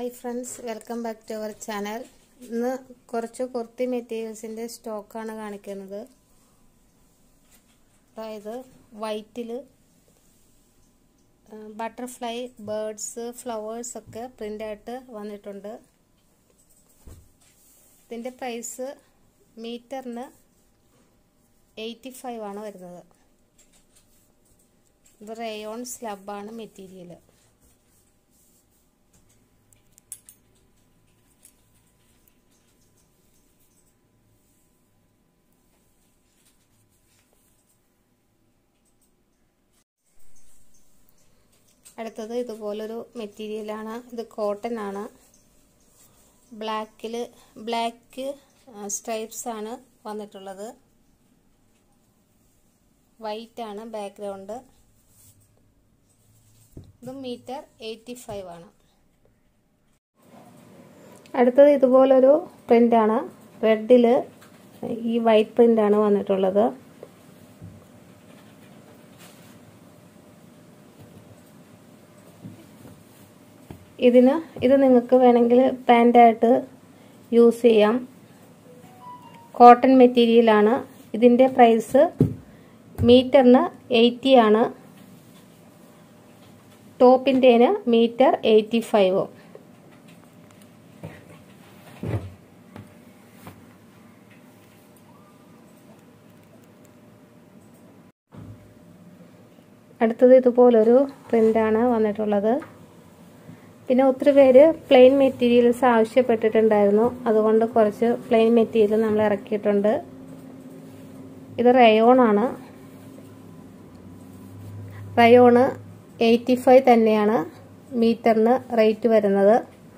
hi friends welcome back to our channel ഇന്ന് കുറച്ച് കുർത്തി മെറ്റീരിയൽസിൻ്റെ സ്റ്റോക്കാണ് കാണിക്കുന്നത് അതായത് വൈറ്റിൽ ബട്ടർഫ്ലൈ ബേർഡ്സ് ഫ്ലവേഴ്സ് ഒക്കെ പ്രിൻ്റായിട്ട് വന്നിട്ടുണ്ട് ഇതിൻ്റെ പ്രൈസ് മീറ്ററിന് എയ്റ്റി ഫൈവ് ആണ് വരുന്നത് ഇത് റേയോൺ സ്ലബാണ് മെറ്റീരിയൽ അടുത്തത് ഇതുപോലൊരു മെറ്റീരിയലാണ് ഇത് കോട്ടൺ ആണ് ബ്ലാക്കിൽ ബ്ലാക്ക് സ്ട്രൈപ്സ് ആണ് വന്നിട്ടുള്ളത് വൈറ്റ് ആണ് ബാക്ക്ഗ്രൗണ്ട് ഇത് മീറ്റർ എയ്റ്റി ഫൈവ് ആണ് അടുത്തത് ഇതുപോലൊരു പ്രിൻ്റാണ് റെഡിൽ ഈ വൈറ്റ് പ്രിൻ്റാണ് വന്നിട്ടുള്ളത് ഇതിന് ഇത് നിങ്ങൾക്ക് വേണമെങ്കിൽ പാൻ്റായിട്ട് യൂസ് ചെയ്യാം കോട്ടൺ മെറ്റീരിയലാണ് ഇതിൻ്റെ പ്രൈസ് മീറ്ററിന് എയ്റ്റി ആണ് ടോപ്പിൻ്റെന് മീറ്റർ എയ്റ്റി ഫൈവ് അടുത്തത് ഇതുപോലൊരു പ്രിൻ്റാണ് വന്നിട്ടുള്ളത് പിന്നെ ഒത്തിരി പേര് പ്ലെയിൻ മെറ്റീരിയൽസ് ആവശ്യപ്പെട്ടിട്ടുണ്ടായിരുന്നു അതുകൊണ്ട് കുറച്ച് പ്ലെയിൻ മെറ്റീരിയൽ നമ്മൾ ഇറക്കിയിട്ടുണ്ട് ഇത് റയോൺ ആണ് റയോണ് എയ്റ്റി ഫൈവ് തന്നെയാണ് മീറ്ററിന് റേറ്റ് വരുന്നത്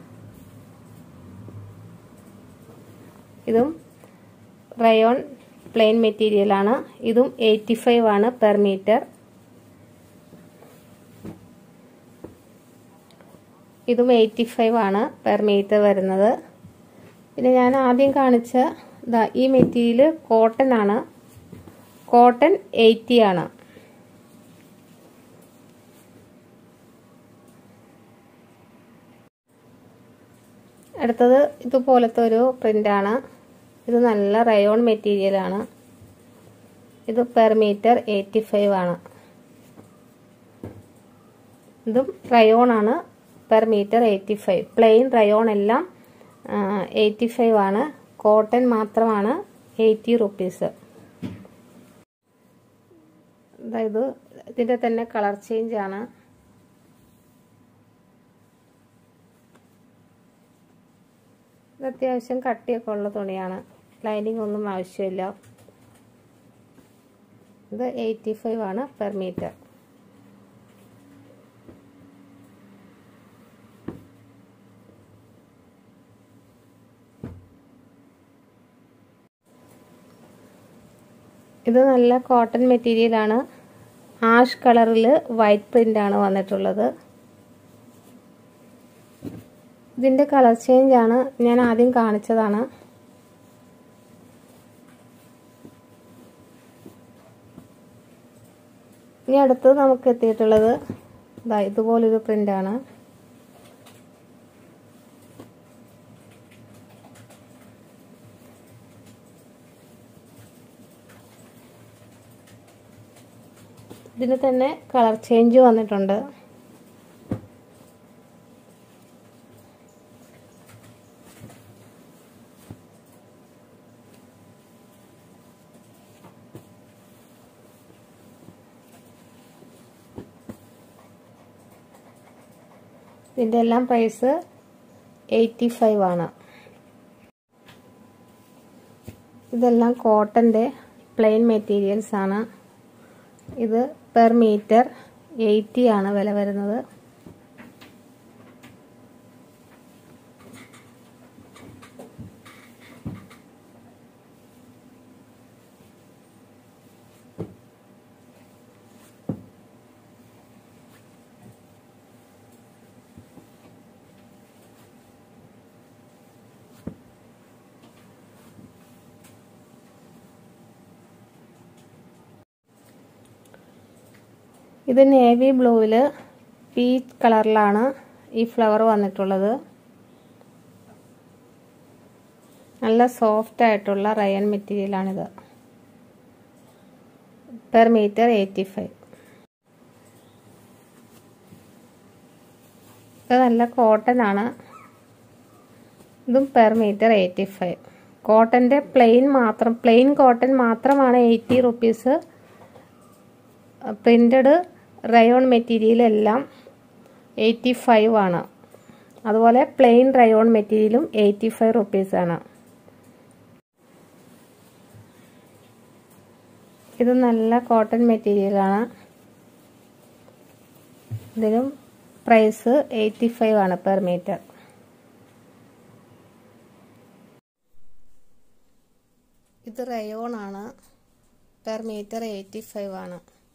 ഇതും റയോൺ പ്ലെയിൻ മെറ്റീരിയലാണ് ഇതും എയ്റ്റി ഫൈവ് ആണ് പെർ മീറ്റർ ഇതും എയ്റ്റി ഫൈവ് ആണ് പെർ മീറ്റർ വരുന്നത് പിന്നെ ഞാൻ ആദ്യം കാണിച്ച ഇതാ ഈ മെറ്റീരിയൽ കോട്ടൺ ആണ് കോട്ടൺ എയ്റ്റി ആണ് അടുത്തത് ഇതുപോലത്തെ ഒരു പ്രിൻ്റാണ് ഇത് നല്ല റയോൺ മെറ്റീരിയലാണ് ഇത് പെർ മീറ്റർ എയ്റ്റി ഫൈവ് ആണ് ഇതും റയോൺ ആണ് per metre eighty five plain rayon എല്ലാം എയ്റ്റി ഫൈവ് ആണ് കോട്ടൺ മാത്രമാണ് എയ്റ്റി റുപ്പീസ് അതായത് ഇതിൻ്റെ തന്നെ കളർ ചേഞ്ച് ആണ് ഇത് അത്യാവശ്യം കട്ടിയൊക്കെ ഉള്ള തുണിയാണ് ലൈനിങ് ഒന്നും ആവശ്യമില്ല ഇത് എയ്റ്റി ഫൈവ് ആണ് പെർ മീറ്റർ ഇത് നല്ല കോട്ടൺ മെറ്റീരിയലാണ് ആഷ് കളറിൽ വൈറ്റ് പ്രിൻ്റ് ആണ് വന്നിട്ടുള്ളത് ഇതിൻ്റെ കളർ ചേഞ്ച് ആണ് ഞാൻ ആദ്യം കാണിച്ചതാണ് ഇനി അടുത്തത് നമുക്ക് എത്തിയിട്ടുള്ളത് ഇതാ ഇതുപോലൊരു പ്രിൻ്റാണ് ഇതിന് തന്നെ കളർ ചേഞ്ച് വന്നിട്ടുണ്ട് ഇതിൻ്റെ എല്ലാം പ്രൈസ് എയ്റ്റി ഫൈവ് ആണ് ഇതെല്ലാം കോട്ടൻ്റെ പ്ലെയിൻ മെറ്റീരിയൽസ് ആണ് ഇത് പെർ മീറ്റർ എയ്റ്റി ആണ് വില വരുന്നത് ഇത് നേവി ബ്ലൂവിൽ പീച്ച് കളറിലാണ് ഈ ഫ്ലവർ വന്നിട്ടുള്ളത് നല്ല സോഫ്റ്റ് ആയിട്ടുള്ള റയൺ മെറ്റീരിയലാണിത് പെർ മീറ്റർ എയ്റ്റി ഫൈവ് ഇത് നല്ല കോട്ടൺ ആണ് ഇതും പെർ മീറ്റർ എയ്റ്റി ഫൈവ് കോട്ടൻ്റെ പ്ലെയിൻ മാത്രം പ്ലെയിൻ കോട്ടൺ മാത്രമാണ് eighty rupees printed rayon material എല്ലാം എയ്റ്റി ഫൈവ് ആണ് അതുപോലെ പ്ലെയിൻ റയോൺ മെറ്റീരിയലും എയ്റ്റി ഫൈവ് റുപ്പീസാണ് ഇത് നല്ല കോട്ടൺ മെറ്റീരിയലാണ് ഇതിനും പ്രൈസ് എയ്റ്റി ഫൈവ് ആണ് പെർ മീറ്റർ ഇത് റയോൺ ആണ് പെർ മീറ്റർ എയ്റ്റി ഫൈവ് ആണ്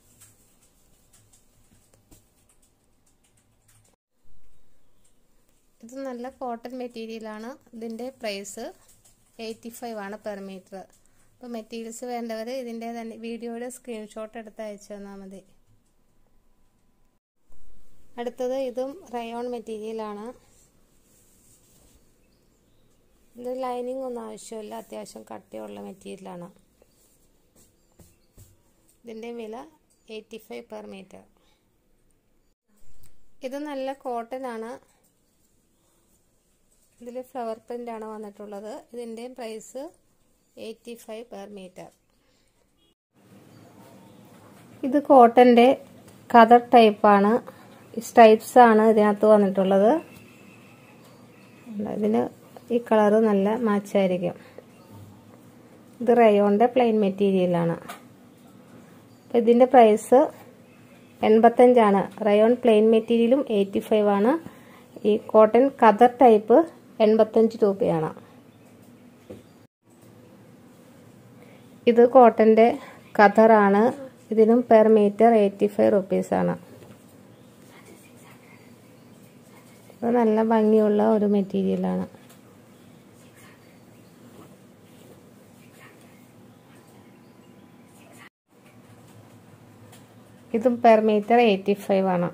ഇത് നല്ല കോട്ടൺ മെറ്റീരിയലാണ് ഇതിൻ്റെ പ്രൈസ് എയ്റ്റി ഫൈവ് ആണ് പെർ മീറ്റർ അപ്പോൾ മെറ്റീരിയൽസ് വേണ്ടവർ ഇതിൻ്റെ തന്നെ വീഡിയോയുടെ സ്ക്രീൻഷോട്ട് എടുത്ത് അയച്ചു തന്നാൽ മതി അടുത്തത് ഇതും റയോൺ മെറ്റീരിയലാണ് ഇത് ലൈനിങ് ഒന്നും ആവശ്യമില്ല അത്യാവശ്യം കട്ടിയുള്ള മെറ്റീരിയലാണ് ഇതിൻ്റെ വില എയ്റ്റി ഫൈവ് പെർ മീറ്റർ ഇത് നല്ല കോട്ടൺ ആണ് ഇതിൽ ഫ്ലവർ പ്രിൻ്റ് ആണ് വന്നിട്ടുള്ളത് ഇതിൻ്റെ price eighty five per metre ഇത് കോട്ടൻ്റെ കതർ ടൈപ്പാണ് സ്ട്രൈപ്സ് ആണ് ഇതിനകത്ത് വന്നിട്ടുള്ളത് ഇതിന് ഈ കളറ് നല്ല മാച്ചായിരിക്കും ഇത് റയോണിൻ്റെ പ്ലെയിൻ മെറ്റീരിയലാണ് അപ്പോൾ ഇതിൻ്റെ പ്രൈസ് എൺപത്തഞ്ചാണ് റയോൺ പ്ലെയിൻ മെറ്റീരിയലും എയ്റ്റി ഫൈവ് ആണ് ഈ കോട്ടൺ കതർ ടൈപ്പ് എൺപത്തഞ്ച് രൂപയാണ് ഇത് കോട്ടൻ്റെ കതറാണ് ഇതിനും പെർ മീറ്റർ എയ്റ്റി ഫൈവ് റുപ്പീസാണ് ഇത് നല്ല ഭംഗിയുള്ള ഒരു മെറ്റീരിയലാണ് ഇതും പെർ മീറ്റർ എയ്റ്റി ഫൈവ് ആണ്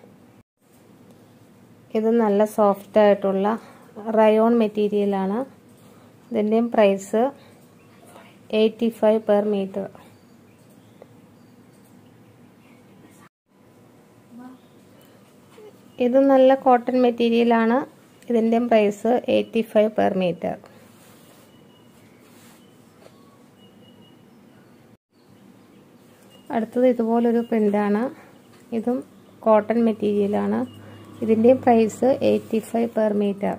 ഇത് നല്ല സോഫ്റ്റ് ആയിട്ടുള്ള റയോൺ മെറ്റീരിയലാണ് ഇതിൻ്റെയും price eighty five per metre ഇത് നല്ല കോട്ടൺ മെറ്റീരിയലാണ് ഇതിൻ്റെയും price eighty five per metre അടുത്തത് ഇതുപോലൊരു പ്രിൻ്റാണ് ഇതും കോട്ടൺ മെറ്റീരിയലാണ് ഇതിൻ്റെയും price eighty five per metre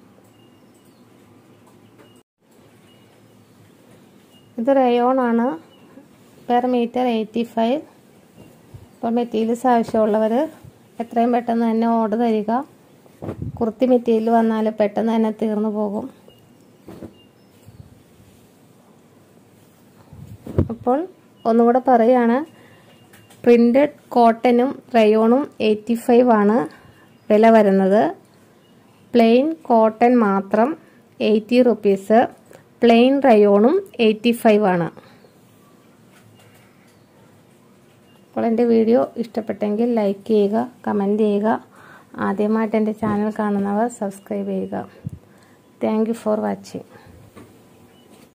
ഇത് റയോൺ ആണ് പെർ മീറ്റർ എയ്റ്റി ഫൈവ് ഇപ്പോൾ മെറ്റീരിയൽസ് ആവശ്യമുള്ളവർ എത്രയും പെട്ടെന്ന് തന്നെ ഓർഡർ തരിക കുർത്തി മെറ്റീരിയൽ വന്നാൽ പെട്ടെന്ന് തന്നെ തീർന്നു പോകും അപ്പോൾ ഒന്നുകൂടെ പറയുകയാണ് പ്രിൻറ്റഡ് കോട്ടനും റയോണും എയ്റ്റി ഫൈവ് ആണ് വില വരുന്നത് പ്ലെയിൻ കോട്ടൺ മാത്രം എയ്റ്റി റുപ്പീസ് പ്ലെയിൻ റയോണും എയ്റ്റി ഫൈവ് ആണ് അപ്പോൾ എൻ്റെ വീഡിയോ ഇഷ്ടപ്പെട്ടെങ്കിൽ ലൈക്ക് ചെയ്യുക കമൻറ്റ് ചെയ്യുക ആദ്യമായിട്ട് എൻ്റെ ചാനൽ കാണുന്നവർ സബ്സ്ക്രൈബ് ചെയ്യുക താങ്ക് യു ഫോർ വാച്ചിങ്